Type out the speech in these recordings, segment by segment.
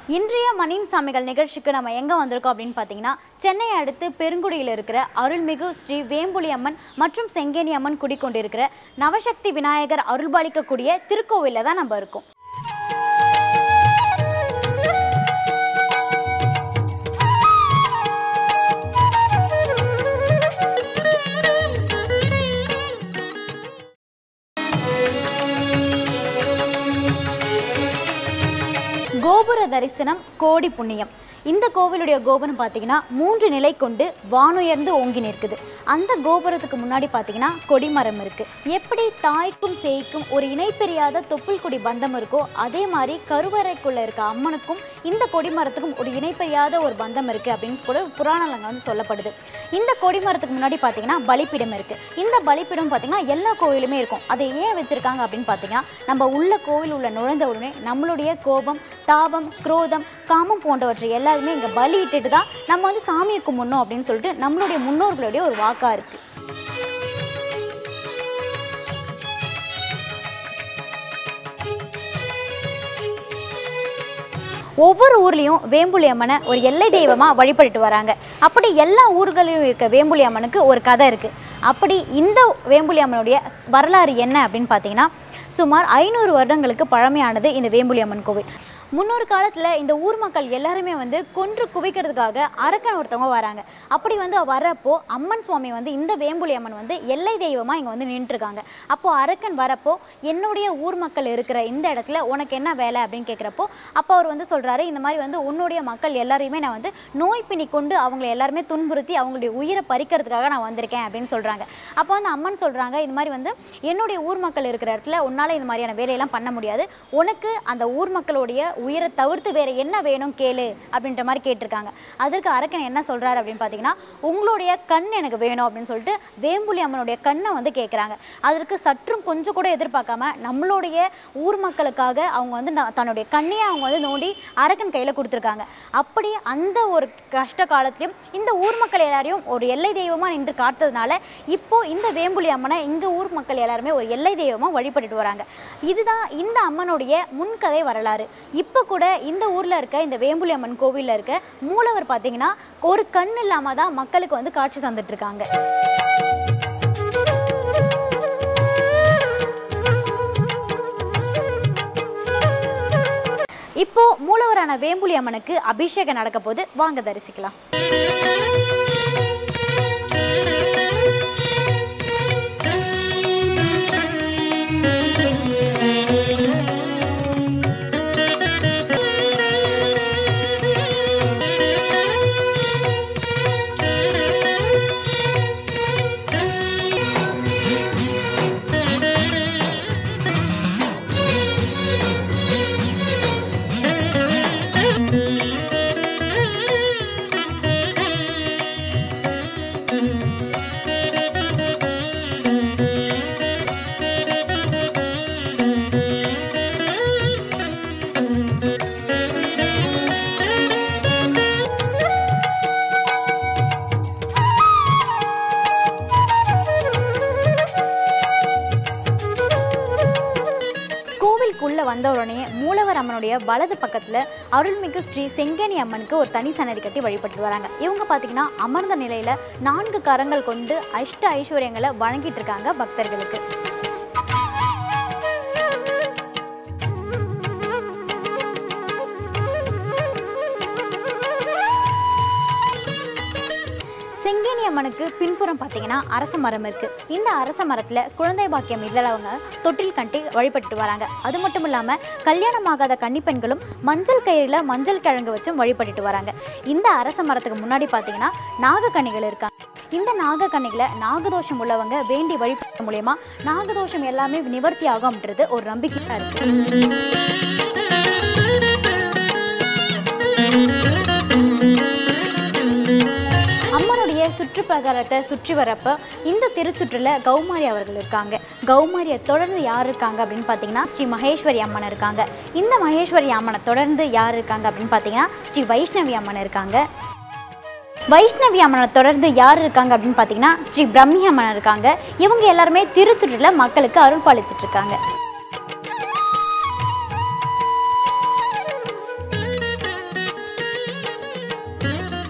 இன்றைய மணின் சாமிகள் நிகழ்ச்சிக்கு நம்ம எங்கே வந்திருக்கோம் அப்படின்னு பார்த்தீங்கன்னா சென்னை அடுத்து பெருங்குடியில் இருக்கிற அருள்மிகு ஸ்ரீ வேம்புலி அம்மன் மற்றும் செங்கேனி அம்மன் குடிக்கொண்டிருக்கிற நவசக்தி விநாயகர் அருள்பாலிக்கக்கூடிய திருக்கோவிலில் தான் நம்ம இருக்கோம் கோபுர தரிசனம் கோடி புண்ணியம் இந்த கோவிலுடைய கோபுரம் பார்த்தீங்கன்னா மூன்று நிலை கொண்டு வானுயர்ந்து ஓங்கி நிற்குது அந்த கோபுரத்துக்கு முன்னாடி பார்த்தீங்கன்னா கொடிமரம் இருக்கு எப்படி தாய்க்கும் சேய்க்கும் ஒரு இணைப்பிரியாத தொப்புள் கொடி பந்தம் இருக்கோ அதே மாதிரி கருவறைக்குள்ள இருக்க அம்மனுக்கும் இந்த கொடிமரத்துக்கும் ஒரு இணைப்பிரியாத ஒரு பந்தம் இருக்கு அப்படின்னு கூட புராணங்கள் வந்து சொல்லப்படுது இந்த கொடிமரத்துக்கு முன்னாடி பார்த்தீங்கன்னா பலிப்பீடம் இருக்கு இந்த பலிப்பீடம் பார்த்தீங்கன்னா எல்லா கோவிலுமே இருக்கும் அதை ஏன் வச்சிருக்காங்க அப்படின்னு பார்த்தீங்கன்னா நம்ம உள்ள கோவில் உள்ள நுழைந்த உடனே நம்மளுடைய கோபம் தாபம் குரோதம் காமம் போன்றவற்றை எல்லாருமே இங்கே பலியிட்டுட்டு தான் நம்ம வந்து சாமியை கும்பிடணும் அப்படின்னு சொல்லிட்டு நம்மளுடைய முன்னோர்களுடைய ஒரு வாக்கா இருக்கு ஒவ்வொரு ஊர்லேயும் வேம்புலி அம்மனை ஒரு எல்லை தெய்வமாக வழிபட்டுட்டு வராங்க அப்படி எல்லா ஊர்களிலும் இருக்க வேம்புலி அம்மனுக்கு ஒரு கதை இருக்குது அப்படி இந்த வேம்புலி அம்மனுடைய வரலாறு என்ன அப்படின்னு பார்த்தீங்கன்னா சுமார் ஐநூறு வருடங்களுக்கு பழமையானது இந்த வேம்புலி அம்மன் கோவில் முன்னொரு காலத்தில் இந்த ஊர் மக்கள் எல்லாருமே வந்து கொன்று குவிக்கிறதுக்காக அரக்கன் ஒருத்தவங்க வராங்க அப்படி வந்து வரப்போ அம்மன் சுவாமி வந்து இந்த வேம்புலி அம்மன் வந்து எல்லை தெய்வமாக இங்கே வந்து நின்றுருக்காங்க அப்போ அரக்கன் வரப்போ என்னுடைய ஊர் மக்கள் இருக்கிற இந்த இடத்துல உனக்கு என்ன வேலை அப்படின்னு கேட்குறப்போ அப்போ அவர் வந்து சொல்கிறாரு இந்த மாதிரி வந்து உன்னுடைய மக்கள் எல்லாரையுமே நான் வந்து நோய் பிணி கொண்டு அவங்களை எல்லாருமே துன்புறுத்தி அவங்களுடைய உயிரை பறிக்கிறதுக்காக நான் வந்திருக்கேன் அப்படின்னு சொல்கிறாங்க அப்போ வந்து அம்மன் சொல்கிறாங்க இந்த மாதிரி வந்து என்னுடைய ஊர் மக்கள் இருக்கிற இடத்துல உன்னால் இந்த மாதிரியான வேலையெல்லாம் பண்ண முடியாது உனக்கு அந்த ஊர் மக்களுடைய உயிரை தவிர்த்து வேற என்ன வேணும் கேளு அப்படின்ற மாதிரி கேட்டிருக்காங்க அதற்கு அரக்கன் என்ன சொல்றாரு அப்படின்னு பார்த்தீங்கன்னா உங்களுடைய கண் எனக்கு வேணும் அப்படின்னு சொல்லிட்டு வேம்புலி அம்மனுடைய கண்ணை வந்து கேட்குறாங்க அதற்கு சற்றும் கொஞ்சம் கூட எதிர்பார்க்காம நம்மளுடைய ஊர் மக்களுக்காக அவங்க வந்து ந- தன்னுடைய கண்ணையை அவங்க வந்து நோண்டி அரக்கன் கையில் கொடுத்துருக்காங்க அப்படி அந்த ஒரு கஷ்ட காலத்திலையும் இந்த ஊர் மக்கள் எல்லாரையும் ஒரு எல்லை தெய்வமாக நின்று காட்டுறதுனால இப்போ இந்த வேம்புலி அம்மனை இங்க ஊர் மக்கள் எல்லாருமே ஒரு எல்லை தெய்வமாக வழிபட்டுட்டு வராங்க இதுதான் இந்த அம்மனுடைய முன்கதை வரலாறு இப்போ கூட இந்த ஊர்ல இருக்க இந்த வேம்புலி அம்மன் கோவில்ல இருக்க மூலவர் பார்த்தீங்கன்னா ஒரு கண் இல்லாம தான் மக்களுக்கு வந்து காட்சி தந்துட்டு இருக்காங்க இப்போ மூலவரான வேம்புலி அம்மனுக்கு அபிஷேகம் நடக்க போது வாங்க தரிசிக்கலாம் கோவிலுக்குள்ள வந்த உடனே மூலவர் அம்மனுடைய வலது பக்கத்துல அருள்மிகு ஸ்ரீ செங்கேனி அம்மனுக்கு ஒரு தனி சன்னதி கட்டி வழிபட்டு வராங்க இவங்க பாத்தீங்கன்னா அமர்ந்த நிலையில நான்கு கரங்கள் கொண்டு அஷ்ட ஐஸ்வர்யங்களை வழங்கிட்டு இருக்காங்க பக்தர்களுக்கு செங்கேனி அம்மனுக்கு பின்புறம் பார்த்தீங்கன்னா அரச மரம் இருக்கு இந்த அரச மரத்துல குழந்தை பாக்கியம் இல்லாதவங்க தொட்டில் கட்டி வழிபட்டு வராங்க அது மட்டும் இல்லாம கல்யாணமாகாத கன்னிப்பெண்களும் மஞ்சள் கயிறுல மஞ்சள் கிழங்கு வச்சும் வழிபட்டுட்டு வராங்க இந்த அரச மரத்துக்கு முன்னாடி பார்த்தீங்கன்னா நாகக்கன்னிகள் இருக்காங்க இந்த நாகக்கன்னிகளை நாகதோஷம் உள்ளவங்க வேண்டி வழிபடுறது மூலயமா நாகதோஷம் எல்லாமே நிவர்த்தி ஆகும்ன்றது ஒரு நம்பிக்கையா இருக்கு அம்மனுடைய சுற்றுப்பிரகாரத்தை சுற்றி வரப்ப இந்த திருச்சுற்றுல கௌமாரி அவர்கள் இருக்காங்க கௌமாரியை தொடர்ந்து யார் இருக்காங்க அப்படின்னு பார்த்தீங்கன்னா ஸ்ரீ மகேஸ்வரி அம்மன் இருக்காங்க இந்த மகேஸ்வரி அம்மனை தொடர்ந்து யார் இருக்காங்க அப்படின்னு பார்த்தீங்கன்னா ஸ்ரீ வைஷ்ணவி அம்மன் இருக்காங்க வைஷ்ணவி அம்மனை தொடர்ந்து யார் இருக்காங்க அப்படின்னு பார்த்தீங்கன்னா ஸ்ரீ பிரம்மி அம்மன் இருக்காங்க இவங்க எல்லாருமே திருச்சுற்றுல மக்களுக்கு அருள் பாலித்துட்டு இருக்காங்க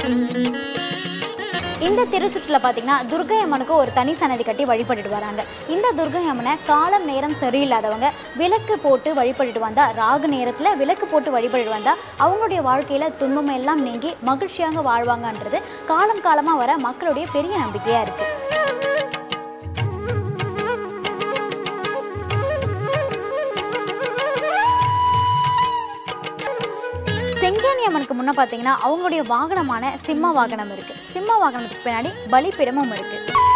இந்த திருச்சுற்றுல பார்த்தீங்கன்னா துர்கை அம்மனுக்கு ஒரு தனி சன்னதி கட்டி வழிபட்டுட்டு வராங்க இந்த துர்கை அம்மனை காலம் நேரம் சரியில்லாதவங்க விளக்கு போட்டு வழிபட்டுட்டு வந்தா ராகு நேரத்தில் விளக்கு போட்டு வழிபட்டுட்டு வந்தா அவங்களுடைய வாழ்க்கையில துன்பம் எல்லாம் நீங்கி மகிழ்ச்சியாக வாழ்வாங்கன்றது காலம் காலமா வர மக்களுடைய பெரிய நம்பிக்கையா இருக்கு செங்கேணி அம்மனுக்கு முன்ன பார்த்தீங்கன்னா அவங்களுடைய வாகனமான சிம்ம வாகனம் இருக்கு சிம்ம வாகனத்துக்கு பின்னாடி பலிப்பிடமும் இருக்கு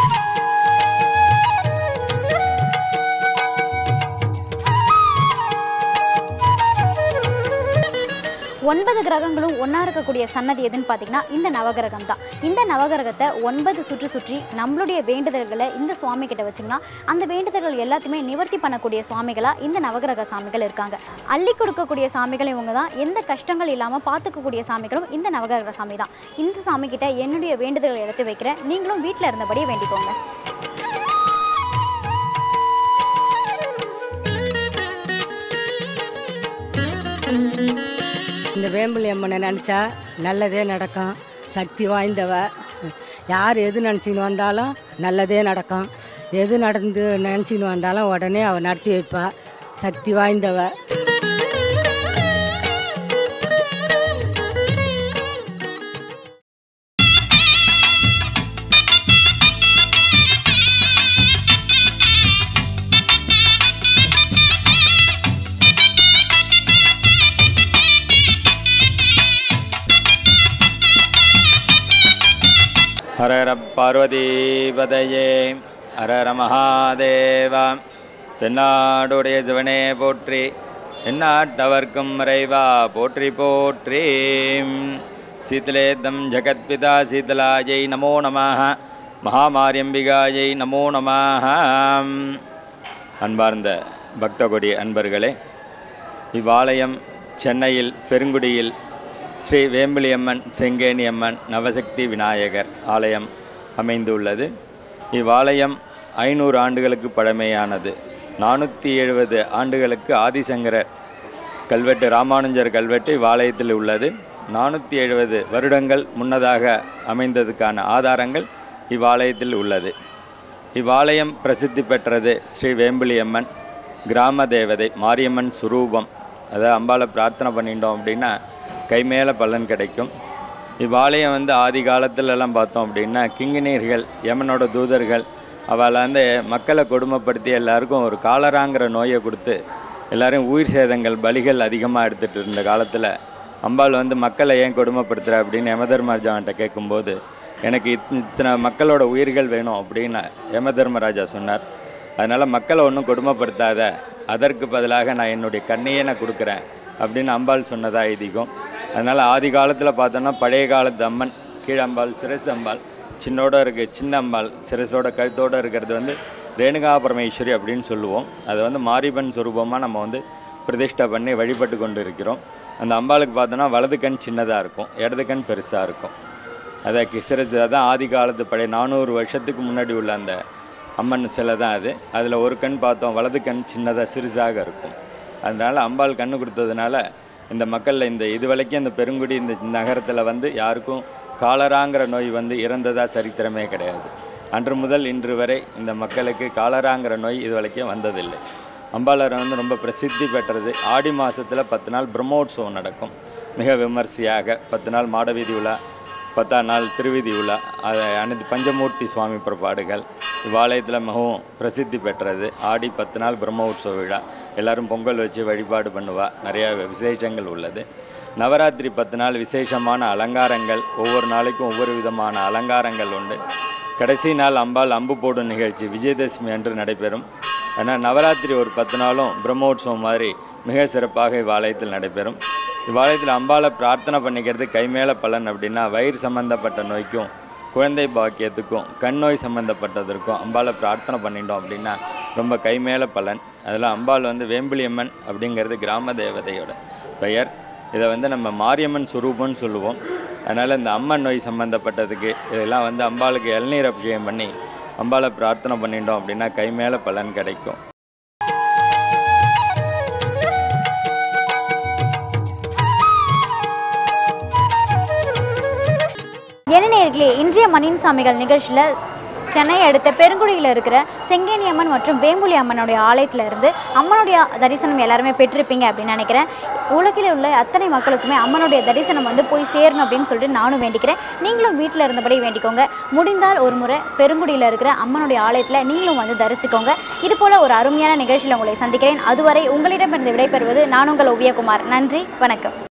ஒன்பது கிரகங்களும் ஒன்றா இருக்கக்கூடிய சன்னதி எதுன்னு பார்த்தீங்கன்னா இந்த நவகிரகம் தான் இந்த நவகிரகத்தை ஒன்பது சுற்றி சுற்றி நம்மளுடைய வேண்டுதல்களை இந்த சுவாமி கிட்ட வச்சோம்னா அந்த வேண்டுதல்கள் எல்லாத்தையுமே நிவர்த்தி பண்ணக்கூடிய சுவாமிகளாக இந்த நவகிரக சாமிகள் இருக்காங்க அள்ளி கொடுக்கக்கூடிய சாமிகள் இவங்க தான் எந்த கஷ்டங்கள் இல்லாமல் பார்த்துக்கக்கூடிய சாமிகளும் இந்த நவகிரக சாமி தான் இந்த சாமி கிட்ட என்னுடைய வேண்டுதல்களை எடுத்து வைக்கிறேன் நீங்களும் வீட்டில் இருந்தபடியே வேண்டிக்கோங்க இந்த வேம்புலி அம்மனை நினச்சா நல்லதே நடக்கும் சக்தி வாய்ந்தவ யார் எது நினச்சின்னு வந்தாலும் நல்லதே நடக்கும் எது நடந்து நினச்சின்னு வந்தாலும் உடனே அவள் நடத்தி வைப்பா சக்தி வாய்ந்தவ ஹரர பார்வதிபதையே ஹரர மகாதேவா தென்னாடுடைய சிவனே போற்றி எந்நாட்டவர்க்கும் மறைவா போற்றி போற்றி சீதலேதம் ஜெகத்பிதா சீதலாயை நமோ நமः மகாமாரியம்பிகாயை நமோ நமः அன்பார்ந்த பக்தகொடி அன்பர்களே இவ்வாலயம் சென்னையில் பெருங்குடியில் ஸ்ரீ வேம்பிலியம்மன் செங்கேணியம்மன் நவசக்தி விநாயகர் ஆலயம் அமைந்துள்ளது இவ்வாலயம் ஐநூறு ஆண்டுகளுக்கு பழமையானது நானூற்றி எழுபது ஆண்டுகளுக்கு ஆதிசங்கரர் கல்வெட்டு ராமானுஜர் கல்வெட்டு இவ்வாலயத்தில் உள்ளது நானூற்றி எழுபது வருடங்கள் முன்னதாக அமைந்ததுக்கான ஆதாரங்கள் இவ்வாலயத்தில் உள்ளது இவ்வாலயம் பிரசித்தி பெற்றது ஸ்ரீ வேம்பிலியம்மன் கிராம தேவதை மாரியம்மன் சுரூபம் அதாவது அம்பாளை பிரார்த்தனை பண்ணிட்டோம் அப்படின்னா கைமேல பலன் கிடைக்கும் இவ்வாலயம் வந்து ஆதி காலத்துலலாம் பார்த்தோம் அப்படின்னா கிங்கினீர்கள் யமனோட தூதர்கள் அவளை வந்து மக்களை கொடுமைப்படுத்தி எல்லாருக்கும் ஒரு காலராங்கிற நோயை கொடுத்து எல்லாரும் உயிர் சேதங்கள் பலிகள் அதிகமாக எடுத்துகிட்டு இருந்த காலத்தில் அம்பாள் வந்து மக்களை ஏன் கொடுமைப்படுத்துகிற அப்படின்னு யமதர்மராஜான்ட்ட கேட்கும்போது எனக்கு இத் இத்தனை மக்களோட உயிர்கள் வேணும் அப்படின்னு யமதர்மராஜா சொன்னார் அதனால் மக்களை ஒன்றும் கொடுமைப்படுத்தாத அதற்கு பதிலாக நான் என்னுடைய கண்ணையே நான் கொடுக்குறேன் அப்படின்னு அம்பாள் சொன்னதா ஐதீகம் அதனால் ஆதி காலத்தில் பார்த்தோன்னா பழைய காலத்து அம்மன் கீழம்பாள் சிரசு அம்பாள் சின்னோட இருக்கு சின்ன அம்பாள் சிரசோட கழுத்தோடு இருக்கிறது வந்து ரேணுகா பரமேஸ்வரி அப்படின்னு சொல்லுவோம் அதை வந்து மாரிபன் சுரூபமாக நம்ம வந்து பிரதிஷ்டை பண்ணி வழிபட்டு கொண்டு இருக்கிறோம் அந்த அம்பாளுக்கு பார்த்தோன்னா வலது கண் சின்னதாக இருக்கும் இடது கண் பெருசாக இருக்கும் அதை சிரசு அதான் ஆதி காலத்து பழைய நானூறு வருஷத்துக்கு முன்னாடி உள்ள அந்த அம்மன் சிலை தான் அது அதில் ஒரு கண் பார்த்தோம் வலது கண் சின்னதாக சிறுசாக இருக்கும் அதனால் அம்பாள் கண்ணு கொடுத்ததுனால இந்த மக்களில் இந்த இது வரைக்கும் இந்த பெருங்குடி இந்த நகரத்தில் வந்து யாருக்கும் காலராங்கிற நோய் வந்து இறந்ததா சரித்திரமே கிடையாது அன்று முதல் இன்று வரை இந்த மக்களுக்கு காலராங்கிற நோய் இது வரைக்கும் வந்ததில்லை அம்பாளர் வந்து ரொம்ப பிரசித்தி பெற்றது ஆடி மாதத்தில் பத்து நாள் பிரம்மோற்சவம் நடக்கும் மிக விமர்சையாக பத்து நாள் மாடவீதி விழா பத்தாம் நாள் திருவிதி விழா அது அனைத்து பஞ்சமூர்த்தி சுவாமி புறப்பாடுகள் இவ்வாலயத்தில் மிகவும் பிரசித்தி பெற்றது ஆடி பத்து நாள் பிரம்ம உற்சவ விழா எல்லாரும் பொங்கல் வச்சு வழிபாடு பண்ணுவா நிறையா விசேஷங்கள் உள்ளது நவராத்திரி பத்து நாள் விசேஷமான அலங்காரங்கள் ஒவ்வொரு நாளைக்கும் ஒவ்வொரு விதமான அலங்காரங்கள் உண்டு கடைசி நாள் அம்பாள் அம்பு போடும் நிகழ்ச்சி விஜயதசமி அன்று நடைபெறும் ஆனால் நவராத்திரி ஒரு பத்து நாளும் பிரம்மோற்சவம் மாதிரி மிக சிறப்பாக இவ்வாலயத்தில் நடைபெறும் இவ்வாலயத்தில் அம்பாளை பிரார்த்தனை பண்ணிக்கிறது கைமேல பலன் அப்படின்னா வயிறு சம்பந்தப்பட்ட நோய்க்கும் குழந்தை பாக்கியத்துக்கும் கண் நோய் சம்மந்தப்பட்டதற்கும் அம்பாளை பிரார்த்தனை பண்ணிட்டோம் அப்படின்னா ரொம்ப கைமேல பலன் அதில் அம்பாள் வந்து வேம்பிலியம்மன் அப்படிங்கிறது கிராம தேவதையோட பெயர் இதை வந்து நம்ம மாரியம்மன் சுரூபம்னு சொல்லுவோம் அதனால் இந்த அம்மன் நோய் சம்மந்தப்பட்டதுக்கு இதெல்லாம் வந்து அம்பாளுக்கு இளநீர் அபிஷேகம் பண்ணி அம்பாளை பிரார்த்தனை பண்ணிட்டோம் அப்படின்னா கைமேல பலன் கிடைக்கும் என்ன நேர்களே இன்றைய மணியின் சாமிகள் நிகழ்ச்சியில் சென்னை அடுத்த பெருங்குடியில் இருக்கிற செங்கேணி அம்மன் மற்றும் வேம்புலி அம்மனுடைய ஆலயத்தில் இருந்து அம்மனுடைய தரிசனம் எல்லாருமே பெற்றிருப்பீங்க அப்படின்னு நினைக்கிறேன் உலகில் உள்ள அத்தனை மக்களுக்குமே அம்மனுடைய தரிசனம் வந்து போய் சேரணும் அப்படின்னு சொல்லிட்டு நானும் வேண்டிக்கிறேன் நீங்களும் வீட்டில் இருந்தபடி வேண்டிக்கோங்க முடிந்தால் ஒரு முறை பெருங்குடியில் இருக்கிற அம்மனுடைய ஆலயத்தில் நீங்களும் வந்து தரிசிக்கோங்க இது போல ஒரு அருமையான நிகழ்ச்சியில் உங்களை சந்திக்கிறேன் அதுவரை உங்களிடமிருந்து விடைபெறுவது நான் உங்கள் ஓவியகுமார் நன்றி வணக்கம்